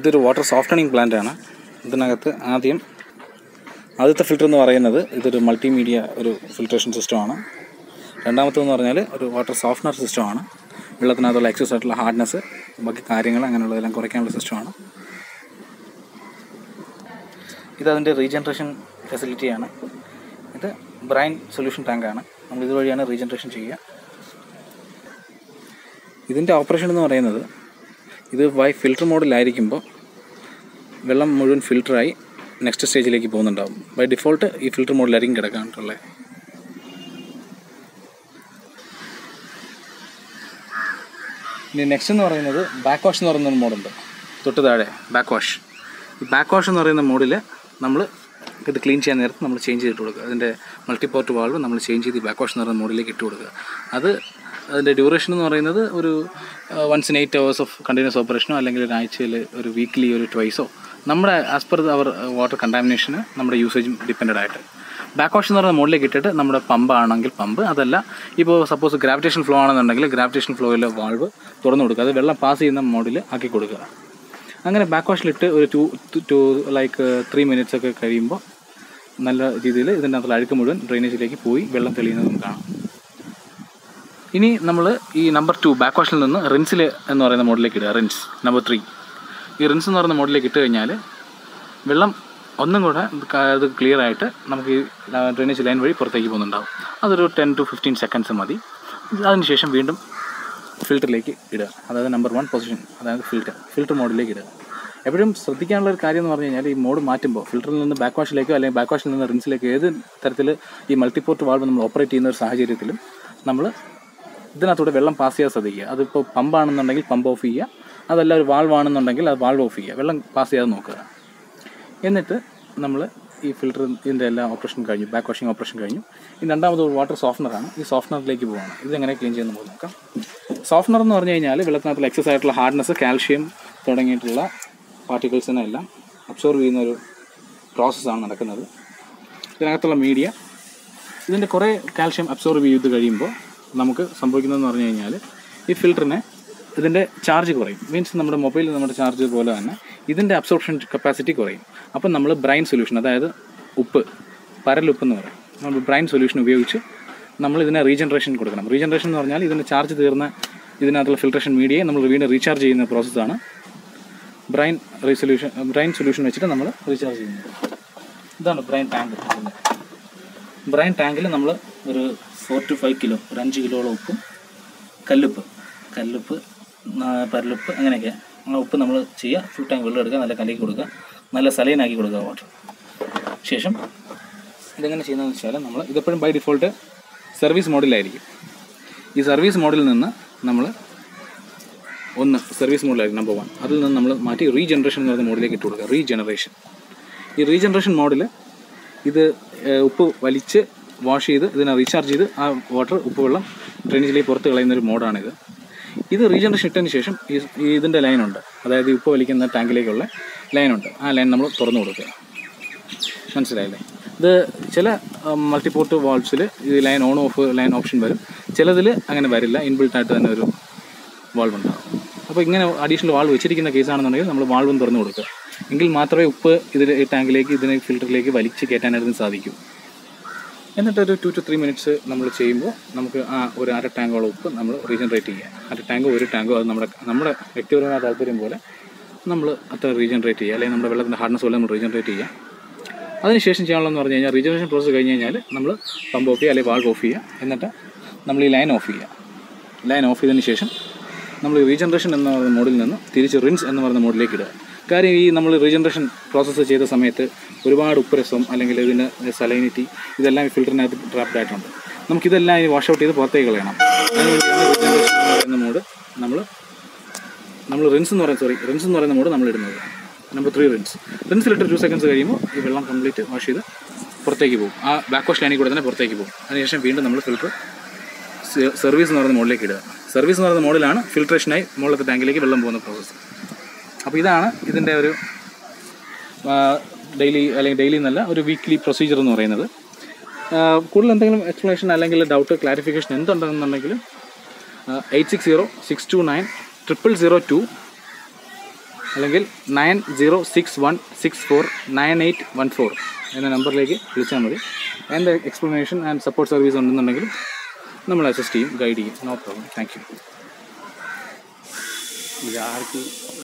ഇതൊരു water softening plant ആണ് ഇതിനകത്ത് ആദ്യം ആദ്യത്തെ ഫിൽറ്റർ എന്ന് പറയുന്നത് ഇതൊരു മൾട്ടിമീഡിയ ഒരു ഫിൽട്രേഷൻ സിസ്റ്റമാണ് രണ്ടാമത്തേന്ന് പറഞ്ഞാൽ ഒരു വാട്ടർ സോഫ്റ്റ്നർ സിസ്റ്റമാണ് വെള്ളത്തിനകത്തുള്ള എക്സസ് ആയിട്ടുള്ള ഹാർഡ്നെസ് ബാക്കി കാര്യങ്ങൾ അങ്ങനെയുള്ളതെല്ലാം കുറയ്ക്കാനുള്ള സിസ്റ്റമാണ് ഇത് അതിൻ്റെ റീജനറേഷൻ ഫെസിലിറ്റിയാണ് ഇത് ബ്രൈൻ സൊല്യൂഷൻ ടാങ്കാണ് നമ്മൾ ഇതുവഴിയാണ് റീജനറേഷൻ ചെയ്യുക ഇതിൻ്റെ ഓപ്പറേഷൻ എന്ന് പറയുന്നത് ഇത് ബൈ ഫിൽറ്റർ മോഡിലായിരിക്കുമ്പോൾ വെള്ളം മുഴുവൻ ഫിൽറ്ററായി നെക്സ്റ്റ് സ്റ്റേജിലേക്ക് പോകുന്നുണ്ടാവും ബൈ ഡിഫോൾട്ട് ഈ ഫിൽറ്റർ മോഡിലായിരിക്കും കിടക്കാനുള്ളത് ഇനി നെക്സ്റ്റ് എന്ന് പറയുന്നത് ബാക്ക് വാഷ് എന്ന് പറയുന്ന ഒരു മോഡുണ്ട് തൊട്ട് താഴെ ബാക്ക് വാഷ് ഈ ബാക്ക് വാഷ് എന്ന് പറയുന്ന മോഡിൽ നമ്മൾ ഇത് ക്ലീൻ ചെയ്യാൻ നേരത്ത് നമ്മൾ ചേഞ്ച് ചെയ്തിട്ട് കൊടുക്കുക അതിൻ്റെ മൾട്ടിപോർട്ട് വാൾവ് നമ്മൾ ചേഞ്ച് ചെയ്ത് ബാക്ക് വാഷ് എന്ന് പറയുന്ന മോഡിലേക്ക് ഇട്ട് കൊടുക്കുക അത് അതിൻ്റെ ഡ്യൂറേഷൻ എന്ന് പറയുന്നത് ഒരു once in eight hours of continuous ഓപ്പറേഷനോ അല്ലെങ്കിൽ ഒരാഴ്ചയിൽ ഒരു വീക്ക്ലി ഒരു ട്വൈസോ നമ്മുടെ ആസ് പെർ അവർ വാട്ടർ കണ്ടാമിനേഷന് നമ്മുടെ യൂസേജും ഡിപ്പെൻഡ് ആയിട്ട് ബാക്ക് വാഷ് എന്ന് പറയുന്ന മോഡിലേക്ക് ഇട്ടിട്ട് നമ്മുടെ പമ്പ് ആണെങ്കിൽ പമ്പ് അതല്ല ഇപ്പോൾ സപ്പോസ് ഗ്രാവിറ്റേഷൻ ഫ്ലോ ആണെന്നുണ്ടെങ്കിൽ ഗ്രാവിറ്റേഷൻ ഫ്ലോയിലെ വാൾവ് തുറന്നു കൊടുക്കുക അത് വെള്ളം പാസ് ചെയ്യുന്ന മോഡിൽ ആക്കി കൊടുക്കുക അങ്ങനെ ബാക്ക് വാഷിലിട്ട് ഒരു two two like three minutes ഒക്കെ കഴിയുമ്പോൾ നല്ല രീതിയിൽ ഇതിൻ്റെ അകത്തുള്ള അഴുക്ക് മുഴുവൻ ഡ്രെയിനേജിലേക്ക് പോയി വെള്ളം തെളിയുന്നതും കാണാം ഇനി നമ്മൾ ഈ നമ്പർ ടു ബാക്ക് വാഷിൽ നിന്ന് റിൻസിൽ എന്ന് പറയുന്ന മോഡിലേക്ക് ഇടുക റിൻസ് നമ്പർ ത്രീ ഈ റിൻസ് എന്ന് പറയുന്ന മോഡിലേക്ക് ഇട്ട് കഴിഞ്ഞാൽ വെള്ളം ഒന്നും കൂടെ ഇത് ക്ലിയർ ആയിട്ട് നമുക്ക് ഈ ഡ്രെയിനേജ് ലൈൻ വഴി പുറത്തേക്ക് പോകുന്നുണ്ടാവും അതൊരു ടെൻ ടു ഫിഫ്റ്റീൻ സെക്കൻഡ്സ് മതി അതിനുശേഷം വീണ്ടും ഫിൽറ്ററിലേക്ക് ഇടുക അതായത് നമ്പർ വൺ പൊസിഷൻ അതായത് ഫിൽറ്റർ ഫിൽറ്റർ മോഡിലേക്ക് ഇടുക എപ്പോഴും ശ്രദ്ധിക്കാനുള്ള ഒരു കാര്യം എന്ന് പറഞ്ഞു കഴിഞ്ഞാൽ ഈ മോഡ് മാറ്റുമ്പോൾ ഫിൽറ്ററിൽ നിന്ന് ബാക്ക് വാഷിലേക്കോ അല്ലെങ്കിൽ ബാക്ക് വാഷിൽ നിന്ന് റിൻസിലേക്കോ ഏത് തരത്തിൽ ഈ മൾട്ടിപോർട്ട് വാൾവ് നമ്മൾ ഓപ്പറേറ്റ് ചെയ്യുന്ന ഒരു സാഹചര്യത്തിലും നമ്മൾ ഇതിനകത്തൂടെ വെള്ളം പാസ് ചെയ്യാൻ ശ്രദ്ധിക്കുക അതിപ്പോൾ പമ്പാണെന്നുണ്ടെങ്കിൽ പമ്പ് ഓഫ് ചെയ്യുക അതല്ല ഒരു വാൾവ് ആണെന്നുണ്ടെങ്കിൽ അത് വാൾവ് ഓഫ് ചെയ്യുക വെള്ളം പാസ് ചെയ്യാതെ നോക്കുക എന്നിട്ട് നമ്മൾ ഈ ഫിൽറ്റർ ഇതിൻ്റെ എല്ലാ ഓപ്പറേഷൻ കഴിഞ്ഞു ബാക്ക് വാഷിംഗ് ഓപ്പറേഷൻ കഴിഞ്ഞു ഈ രണ്ടാമത് വാട്ടർ സോഫ്റ്റ്നറാണ് ഈ സോഫ്റ്റ്നറിലേക്ക് പോവാണ് ഇതെങ്ങനെ ക്ലീൻ ചെയ്യുന്ന നമുക്ക് നോക്കാം സോഫ്റ്റ്നർ എന്ന് പറഞ്ഞു കഴിഞ്ഞാൽ വെള്ളത്തിനകത്തുള്ള എക്സസ് ആയിട്ടുള്ള ഹാർഡ്നെസ് കാൽഷ്യം തുടങ്ങിയിട്ടുള്ള പാർട്ടിക്കിൾസിനെ എല്ലാം അബ്സോർവ് ചെയ്യുന്ന ഒരു പ്രോസസ്സാണ് നടക്കുന്നത് ഇതിനകത്തുള്ള മീഡിയ ഇതിൻ്റെ കുറേ കാൽഷ്യം അബ്സോർവ് ചെയ്ത് കഴിയുമ്പോൾ നമുക്ക് സംഭവിക്കുന്നതെന്ന് പറഞ്ഞു കഴിഞ്ഞാൽ ഈ ഫിൽറ്ററിനെ ഇതിൻ്റെ ചാർജ് കുറയും മീൻസ് നമ്മുടെ മൊബൈലിൽ നമ്മുടെ ചാർജ് പോലെ തന്നെ ഇതിൻ്റെ അബ്സോർപ്ഷൻ കപ്പാസിറ്റി കുറയും അപ്പം നമ്മൾ ബ്രൈൻ സൊല്യൂഷൻ അതായത് ഉപ്പ് പരലുപ്പ് എന്ന് പറയും നമ്മൾ ബ്രൈൻ സൊല്യൂഷൻ ഉപയോഗിച്ച് നമ്മൾ ഇതിനെ റീജനറേഷൻ കൊടുക്കണം റീജനറേഷൻ എന്ന് പറഞ്ഞാൽ ഇതിൻ്റെ ചാർജ് തീർന്ന ഇതിനകത്തുള്ള ഫിൽട്രേഷൻ മീഡിയയെ നമ്മൾ വീണ്ടും റീചാർജ് ചെയ്യുന്ന പ്രോസസ്സാണ് ബ്രൈൻ റീസൊല്യൂഷൻ ബ്രൈൻ സൊല്യൂഷൻ വെച്ചിട്ട് നമ്മൾ റീചാർജ് ചെയ്യുന്നത് ഇതാണ് ബ്രൈൻ ടാങ്ക് ബ്രൈൻ ടാങ്കിൽ നമ്മൾ ഒരു ഫോർ ടു ഫൈവ് കിലോ ഒരു അഞ്ച് കിലോളം ഉപ്പും കല്ലുപ്പ് കല്ലുപ്പ് നാ- പരലുപ്പ് അങ്ങനെയൊക്കെ ആ ഉപ്പ് നമ്മൾ ചെയ്യുക ഫുൾ ടാങ്ക് വെള്ളം എടുക്കുക നല്ല കലക്കി കൊടുക്കുക നല്ല സലൈനാക്കി കൊടുക്കുക വാട്ടർ ശേഷം ഇതെങ്ങനെ ചെയ്യുന്നതെന്ന് വെച്ചാൽ നമ്മൾ ഇതെപ്പോഴും ബൈ ഡിഫോൾട്ട് സർവീസ് മോഡിലായിരിക്കും ഈ സർവീസ് മോഡിൽ നിന്ന് നമ്മൾ ഒന്ന് സർവീസ് മോഡിലായിരിക്കും നമ്പർ വൺ അതിൽ നിന്ന് നമ്മൾ മാറ്റി റീജനറേഷൻ എന്ന് പറയുന്ന മോഡിലേക്ക് ഇട്ട് കൊടുക്കുക റീജനറേഷൻ ഈ റീജനറേഷൻ മോഡിൽ ഇത് ഏഹ്, ഉപ്പ് വലിച്ച് വാഷ് ചെയ്ത് ഇതിനെ റീചാർജ് ചെയ്ത് ആ വാട്ടർ ഉപ്പ് വെള്ളം ഡ്രെയിനേജിലേക്ക് പുറത്ത് കളയുന്ന ഒരു മോഡാണിത് ഇത് റീജനറേഷൻ ഇട്ടതിന് ശേഷം ഈ ഈ ഇതിൻ്റെ ലൈനുണ്ട് അതായത് ഈ ഉപ്പ് വലിക്കുന്ന ടാങ്കിലേക്കുള്ള ലൈനുണ്ട് ആ ലൈൻ നമ്മൾ തുറന്നു കൊടുക്കുക മനസ്സിലായില്ലേ ഇത് ചില മൾട്ടിപോർട്ട് വാൾവ്സിൽ ഈ line on off line option വരും ചിലതിൽ അങ്ങനെ വരില്ല ഇൻബിൽട്ട് ആയിട്ട് തന്നെ ഒരു വാൾവ് ഉണ്ടാകും അപ്പോൾ ഇങ്ങനെ അഡീഷണൽ വാൾവ് വെച്ചിരിക്കുന്ന കേസാണെന്നുണ്ടെങ്കിൽ നമ്മൾ വാൾവും തുറന്നു കൊടുക്കുക എങ്കിൽ മാത്രമേ ഉപ്പ് ഇതിൽ ഈ ടാങ്കിലേക്ക് ഇതിനെ ഫിൽറ്ററിലേക്ക് വലിച്ച് കയറ്റാനായിട്ട് സാധിക്കൂ എന്നിട്ടൊരു ടു ടു ത്രീ മിനിറ്റ്സ് നമ്മൾ ചെയ്യുമ്പോൾ നമുക്ക് ആ ഒരു അര ടാങ്കോളം ഉപ്പ് നമ്മൾ റീജനറേറ്റ് ചെയ്യുക അര ടാങ്കോ ഒരു ടാങ്കോ അത് നമ്മുടെ നമ്മുടെ വ്യക്തിപരമായ താല്പര്യം പോലെ നമ്മൾ അത്ര റീജനറേറ്റ് ചെയ്യുക അല്ലെങ്കിൽ നമ്മുടെ വെള്ളത്തിൻ്റെ ഹാർഡ്നെസ് പോലെ നമ്മൾ റീജനറേറ്റ് ചെയ്യുക അതിനുശേഷം ചെയ്യാനുള്ളതെന്ന് പറഞ്ഞു കഴിഞ്ഞാൽ റീജനറേഷൻ പ്രോസസ്സ് കഴിഞ്ഞ് കഴിഞ്ഞാൽ നമ്മൾ പമ്പ് ഓഫ് ചെയ്യുക അല്ലെങ്കിൽ വാൾവ് ഓഫ് ചെയ്യുക എന്നിട്ട് നമ്മൾ ഈ ലൈൻ ഓഫ് ചെയ്യുക ലൈൻ ഓഫ് ചെയ്തതിന് ശേഷം നമ്മൾ റീജനറേഷൻ എന്ന പറയുന്ന മോഡിൽ നിന്ന് തിരിച്ച് റിൻസ് എന്ന് പറയുന്ന മോഡിലേക്ക് ഇടുക കാര്യം ഈ നമ്മൾ റീജനറേഷൻ പ്രോസസ്സ് ചെയ്ത സമയത്ത് ഒരുപാട് ഉപ്പരസം അല്ലെങ്കിൽ ഇതിൻ്റെ സലൈനിറ്റി ഇതെല്ലാം ഈ ഫിൽറ്ററിനകത്ത് ട്രാപ്ഡ് ആയിട്ടുണ്ട് നമുക്കിതെല്ലാം ഈ വാഷ് ഔട്ട് ചെയ്ത് പുറത്തേക്ക് കളയണം അതിനുവേണ്ടിയാണ് റീജനറേഷൻ എന്ന് പറയുന്ന മോഡ് നമ്മൾ നമ്മൾ റിൻസ് എന്ന് പറയുന്ന സോറി റിൻസ് എന്ന് പറയുന്ന മോഡ് നമ്മൾ ഇടുന്നത് നമ്പർ ത്രീ റിൻസ് റിൻസിലിട്ട് ടു സെക്കൻഡ്സ് കഴിയുമ്പോൾ ഈ വെള്ളം കംപ്ലീറ്റ് വാഷ് ചെയ്ത് പുറത്തേക്ക് പോകും ആ ബാക്ക് വാഷ് ലൈനിൽ കൂടെ തന്നെ പുറത്തേക്ക് പോകും അതിനുശേഷം വീണ്ടും നമ്മൾ ഫിൽറ്റർ സർവീസ് എന്ന് പറയുന്ന മോഡിലേക്ക് ഇടുക സർവീസ് എന്ന് പറയുന്ന മോഡിലാണ് ഫിൽട്രേഷനായി മുകളിലത്തെ ടാങ്കിലേക്ക് വെള്ളം പോകുന്ന പ്രോസസ്സ് അപ്പോൾ ഇതാണ് ഇതിൻ്റെ ഒരു ഡെയിലി അല്ലെങ്കിൽ ഡെയിലി എന്നല്ല ഒരു വീക്ക്ലി പ്രൊസീജിയർ എന്ന് പറയുന്നത് ആ, കൂടുതൽ എന്തെങ്കിലും എക്സ്പ്ലനേഷൻ അല്ലെങ്കിൽ ഡൗട്ട് ക്ലാരിഫിക്കേഷൻ എന്തുണ്ടെന്നുണ്ടെങ്കിൽ eight six zero six two nine triple zero two അല്ലെങ്കിൽ nine zero six one six four nine eight one four എന്ന നമ്പറിലേക്ക് വിളിച്ചാൽ മതി എൻ്റെ എക്സ്പ്ലനേഷൻ ആൻഡ് സപ്പോർട്ട് സർവീസ് ഉണ്ടെന്നുണ്ടെങ്കിൽ നമ്മൾ അസിസ്റ്റ് ചെയ്യും ഗൈഡ് ചെയ്യും നോ പ്രോബ്ലം താങ്ക് യു ഇത് ആർക്ക്